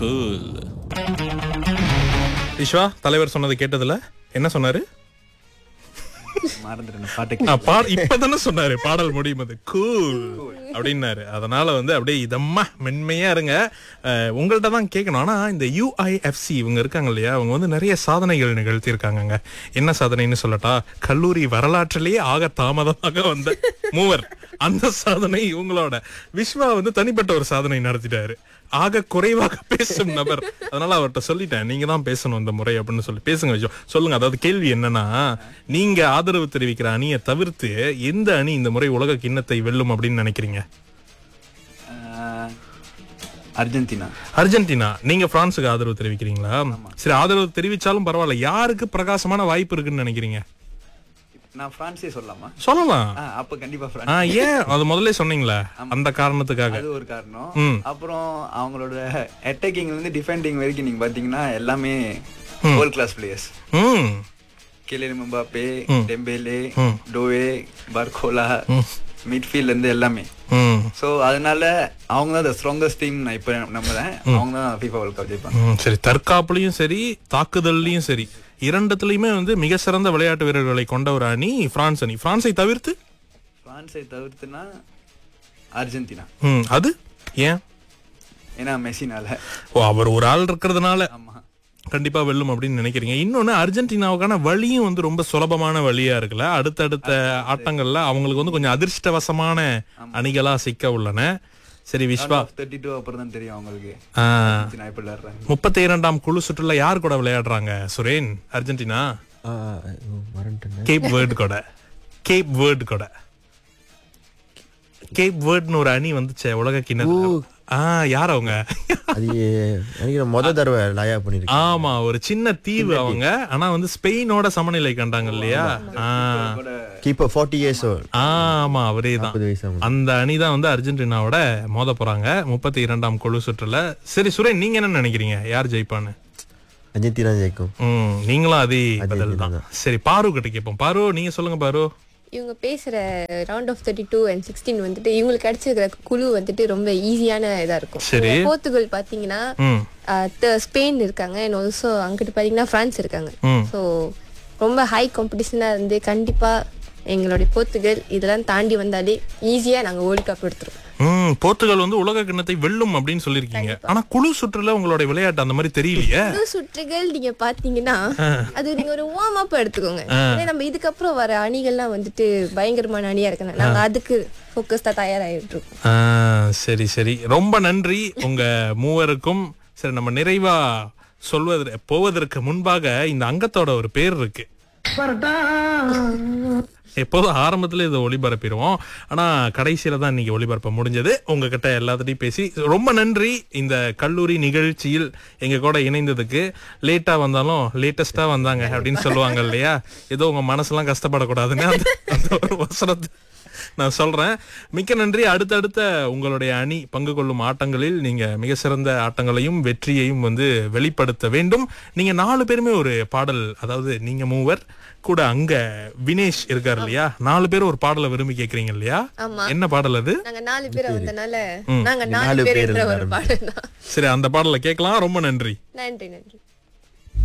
விஸ்வா தலைவர் சொன்னது கேட்டதுல என்ன சொன்னாரு மறந்துட்டேன் பாட்டு ஆ, பா- இப்பதானே சொன்னாரு பாடல் முடியும் அது கூல் அப்படின்னாரு அதனால வந்து அப்படியே இதம்மா மென்மையா இருங்க அஹ், உங்கள்ட்ட தான் கேட்கணும் ஆனா இந்த யூஐஎஃப்சி இவங்க இருக்காங்க இல்லையா அவங்க வந்து நிறைய சாதனைகள் நிகழ்த்தி இருக்காங்கங்க என்ன சாதனைன்னு சொல்லட்டா கல்லூரி வரலாற்றிலேயே ஆக தாமதமாக வந்த மூவர் அந்த சாதனை இவங்களோட விஸ்வா வந்து தனிப்பட்ட ஒரு சாதனை நடத்திட்டாரு ஆக குறைவாக பேசும் நபர் அதனால அவர்கிட்ட சொல்லிட்டேன் நீங்க தான் பேசணும் இந்த முறை அப்படின்னு சொல்லி பேசுங்க விஜய் சொல்லுங்க அதாவது கேள்வி என்னன்னா நீங்க ஆதரவு தெரிவிக்கிற அணியை தவிர்த்து எந்த அணி இந்த முறை உலக கிண்ணத்தை வெல்லும் அப்படின்னு நினைக்கிறீங்க ஆஹ், அர்ஜென்டினா அர்ஜென்டினா நீங்க பிரான்ஸுக்கு ஆதரவு தெரிவிக்கிறீங்களா சரி ஆதரவு தெரிவிச்சாலும் பரவாயில்ல யாருக்கு பிரகாசமான வாய்ப்பு இருக்குன்னு நினைக்கிறீங்க நான் பிரான்ஸே சொல்லலாமா சொல்லலாம் ஆ, அப்ப கண்டிப்பா ஆ, பிரான்ஸ் ஏன் அது முதல்ல சொன்னீங்களே அந்த காரணத்துக்காக அது ஒரு காரணம் ம். அப்புறம் அவங்களோட அட்டாக்கிங்ல இருந்து டிஃபெண்டிங் வரைக்கும் நீங்க பாத்தீங்கன்னா எல்லாமே வேர்ல்ட் கிளாஸ் பிளேயர்ஸ் ம் கிலியன் மும்பாப்பே டெம்பேலே டோவே பர்கோலா மிட்ஃபீல்ட்ல இருந்து எல்லாமே ம் சோ அதனால அவங்க தான் ஸ்ட்ராங்கஸ்ட் டீம் நான் இப்ப நம்புறேன் அவங்க தான் FIFA வேர்ல்ட் கப் ஜெயிப்பாங்க ம், சரி தற்காப்புலயும் சரி தாக்குதல்லையும் சரி இரண்டுத்துலயுமே வந்து மிக சிறந்த விளையாட்டு வீரர்களை கொண்ட ஒரு அணி பிரான்ஸ் அணி பிரான்ஸை தவிர்த்து பிரான்ஸை தவிர்த்துனா அர்ஜென்டினா ம், அது ஏன் ஏன்னா மெஸ்ஸினால ஓ அவர் ஒரு ஆள் இருக்கிறதுனால ஆமா கண்டிப்பா வெல்லும் அப்படின்னு நினைக்கிறீங்க இன்னொன்னு அர்ஜென்டினாவுக்கான வழியும் வந்து ரொம்ப சுலபமான வழியா இருக்குல்ல அடுத்தடுத்த ஆட்டங்கள்ல அவங்களுக்கு வந்து கொஞ்சம் அதிர்ஷ்டவசமான அணிகளா சிக்க உள்ளன சரி விஸ்வா தேர்ட்டி டூ அப்புறம் தான் தெரியும் அவங்களுக்கு ஆ, அர்ஜென்டினா எப்படி விளையாடுறாங்க முப்பத்தி இரண்டாம் குழு சுற்றுல யார் கூட விளையாடுறாங்க சுரேன் அர்ஜென்டினா ஆ, ஐயோ, மறந்துட்டேனே. கேப் வேர்டு கூட கேப் வேர்டு கூட கேப் வேர்ட்னு ஒரு அணி வந்துச்சே உலக கிண்ணத்துல ஆ யார் அவங்க அது எனக்கு முத தடவை லயா பண்ணிருக்கேன் ஆமா ஒரு சின்ன தீவு அவங்க ஆனா வந்து ஸ்பெயினோட சமநிலை கண்டாங்க இல்லையா ஆ கூட கீப்பர் ஃபார்ட்டி இயர்ஸ் ஆமா அவரே தான் நாற்பது வயசு ஆகும் அந்த அணி தான் வந்து அர்ஜென்டினாவோட மோத போறாங்க முப்பத்தி இரண்டாம் குழு சுற்றுல சரி சுரேன் நீங்க என்ன நினைக்கிறீங்க யார் ஜெயிப்பான்னு அர்ஜென்டினா ஜெயிக்கும் ம் நீங்களும் அதே பதில் Argentina தான் தான். சரி பாரு கிட்ட கேட்போம் பாரு நீங்க சொல்லுங்க பாரு இவங்க பேசுற round of thirty two and sixteen வந்துட்டு இவங்களுக்கு கிடைச்சிருக்கிற குழு வந்துட்டு ரொம்ப ஈஸியான இதா இருக்கும் சரி. இவங்க போர்த்துகல் பாத்தீங்கன்னா ம் ஆஹ் த- ஸ்பெயின் இருக்காங்க அண்ட் ஆல்சோ அங்கிட்டு பாத்தீங்கன்னா பிரான்ஸ் இருக்காங்க ம். ஸோ ரொம்ப ஹை காம்படிஷனா இருந்து கண்டிப்பா எங்களுடைய போர்த்துகல் இதெல்லாம் தாண்டி வந்தாலே ஈஸியா நாங்க வேர்ல்ட் கப் எடுத்துருவோம் ம் போர்த்துகல் வந்து உலக கிண்ணத்தை வெல்லும் அப்படின்னு சொல்லிருக்கீங்க ஆனா குழு சுற்றுல உங்களுடைய விளையாட்டு அந்த மாதிரி தெரியலையே புது சுற்றுகள் நீங்க பாத்தீங்கன்னா அது நீங்க ஒரு வார்ம் அப் எடுத்துக்கோங்க ஏன்னா நம்ம இதுக்கப்புறம் வர அணிகள்லாம் வந்துட்டு பயங்கரமான அணியா இருக்கணும் நாங்க அதுக்கு ஃபோக்கஸ் தான் தயாராகிட்டு இருக்கோம் ஆ, சரி சரி ரொம்ப நன்றி உங்க மூவருக்கும் சரி நம்ம நிறைவா சொல்வதற்கு போவதற்கு முன்பாக இந்த அங்கத்தோட ஒரு பேர் இருக்கு எப்போதும் ஆரம்பத்துல இதை ஒளிபரப்பிடுவோம் ஆனா கடைசியில தான் இன்னைக்கு ஒளிபரப்ப முடிஞ்சது உங்ககிட்ட எல்லாத்துட்டையும் பேசி ரொம்ப நன்றி இந்த கல்லூரி நிகழ்ச்சியில் எங்க கூட இணைந்ததுக்கு லேட்டா வந்தாலும் லேட்டஸ்டா வந்தாங்க அப்படின்னு சொல்லுவாங்க இல்லையா ஏதோ உங்க மனசெல்லாம் கஷ்டப்படக்கூடாதுன்னு அந்த- அந்த ஒரு வசனத்தை நான் சொல்றேன் மிக்க நன்றி அடுத்தடுத்த உங்களுடைய அணி பங்கு கொள்ளும் ஆட்டங்களில் நீங்க மிக சிறந்த ஆட்டங்களையும் வெற்றியையும் வந்து வெளிப்படுத்த வேண்டும் நீங்க நாலு பேருமே ஒரு பாடல் அதாவது நீங்க மூவர் கூட அங்க வினேஷ் இருக்கார் இல்லையா நாலு பேரும் ஒரு பாடலை விரும்பி கேக்குறீங்க இல்லையா ஆமா. என்ன பாடல் அது நாங்க நாலு பேர் வந்தனால நாங்க நாலு நாலு பேர் பேர் ஒரு இருந்தாரு. பாடம் தான் சரி அந்த பாடலை கேட்கலாம் ரொம்ப நன்றி நன்றி நன்றி